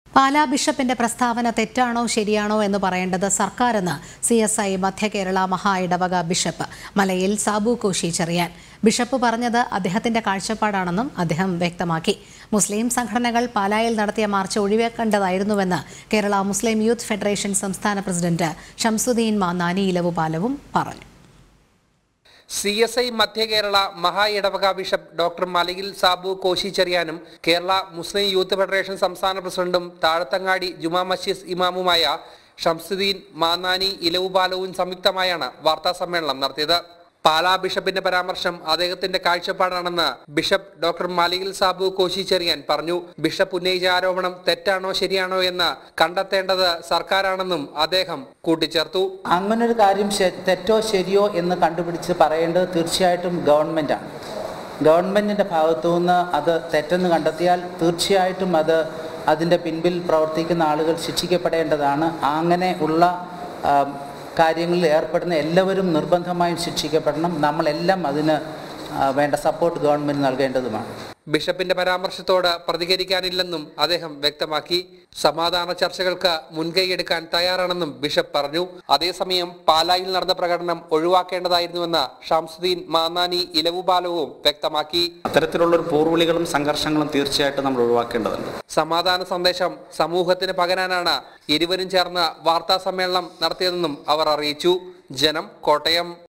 പാലാ ബിഷപ്പിന്റെ പ്രസ്താവന തെറ്റാണോ ശരിയാണോ എന്ന് പറയേണ്ടത് സർക്കാരെന്ന് സി എസ് ഐ മധ്യ കേരള മഹാ ഇടവക ബിഷപ്പ് മലയിൽ സാബു കോശി ചെറിയാൻ ബിഷപ്പ് പറഞ്ഞത് അദ്ദേഹത്തിന്റെ കാഴ്ചപ്പാടാണെന്നും അദ്ദേഹം വ്യക്തമാക്കി മുസ്ലിം സംഘടനകൾ പാലായിൽ നടത്തിയ മാർച്ച് ഒഴിവാക്കേണ്ടതായിരുന്നുവെന്ന് കേരള മുസ്ലിം യൂത്ത് ഫെഡറേഷൻ സംസ്ഥാന പ്രസിഡന്റ് ഷംസുദ്ദീൻ മാന്നാനി ഇലവുപാലവും പറഞ്ഞു സി എസ് ഐ മധ്യ കേരള മഹാ ഇടവക ബിഷപ്പ് ഡോക്ടർ മലയിൽ സാബു കോശി ചെറിയാനും കേരള മുസ്ലിം യൂത്ത് ഫെഡറേഷൻ സംസ്ഥാന പ്രസിഡന്റും താഴത്തങ്ങാടി ജുമാ മസ്ജിദ് ഇമാമുമായ ഷംസുദ്ദീൻ മാന്നാനി ഇലവുപാലവും സംയുക്തമായാണ് വാർത്താ സമ്മേളനം നടത്തിയത് പാലാ ബിഷപ്പിന്റെ പരാമർശം അദ്ദേഹത്തിന്റെ കാഴ്ചപ്പാടാണെന്ന് ബിഷപ്പ് ഡോക്ടർ മലയിൽ സാബു കോശി ചെറിയാൻ പറഞ്ഞു ബിഷപ്പ് ഉന്നയിച്ച ആരോപണം തെറ്റാണോ ശരിയാണോ എന്ന് കണ്ടെത്തേണ്ടത് സർക്കാരാണെന്നും അദ്ദേഹം കൂട്ടിച്ചേർത്തു അങ്ങനൊരു കാര്യം ശ- തെറ്റോ ശരിയോ എന്ന് കണ്ടുപിടിച്ച് പറയേണ്ടത് തീർച്ചയായിട്ടും ഗവൺമെൻറ്റാണ് ഗവൺമെൻറ്റിൻ്റെ ഭാഗത്തു നിന്ന് അത് തെറ്റെന്ന് കണ്ടെത്തിയാൽ തീർച്ചയായിട്ടും അത് അതിൻ്റെ പിൻപിൽ പ്രവർത്തിക്കുന്ന ആളുകൾ ശിക്ഷിക്കപ്പെടേണ്ടതാണ് അങ്ങനെ ഉള്ള ആം, കാര്യങ്ങളിൽ ഏർപ്പെടുന്ന എല്ലാവരും നിർബന്ധമായും ശിക്ഷിക്കപ്പെടണം നമ്മളെല്ലാം അതിന് ആ, വേണ്ട സപ്പോർട്ട് ഗവൺമെൻറ് നൽകേണ്ടതുമാണ് ബിഷപ്പിന്റെ പരാമർശത്തോട് പ്രതികരിക്കാനില്ലെന്നും അദ്ദേഹം വ്യക്തമാക്കി സമാധാന ചർച്ചകൾക്ക് മുൻകൈയെടുക്കാൻ തയ്യാറാണെന്നും ബിഷപ്പ് പറഞ്ഞു അതേസമയം പാലായിൽ നടന്ന പ്രകടനം ഒഴിവാക്കേണ്ടതായിരുന്നുവെന്ന് ഷംസുദ്ദീൻ മാന്നാനി ഇലവുപാലവും വ്യക്തമാക്കി അത്തരത്തിലുള്ളൊരു പോർവിളികളും സംഘർഷങ്ങളും തീർച്ചയായിട്ടും നമ്മൾ ഒഴിവാക്കേണ്ടതുണ്ട് സമാധാന സന്ദേശം സമൂഹത്തിന് പകരാനാണ് ഇരുവരും ചേർന്ന് വാർത്താ സമ്മേളനം നടത്തിയതെന്നും അവർ അറിയിച്ചു ജനം കോട്ടയം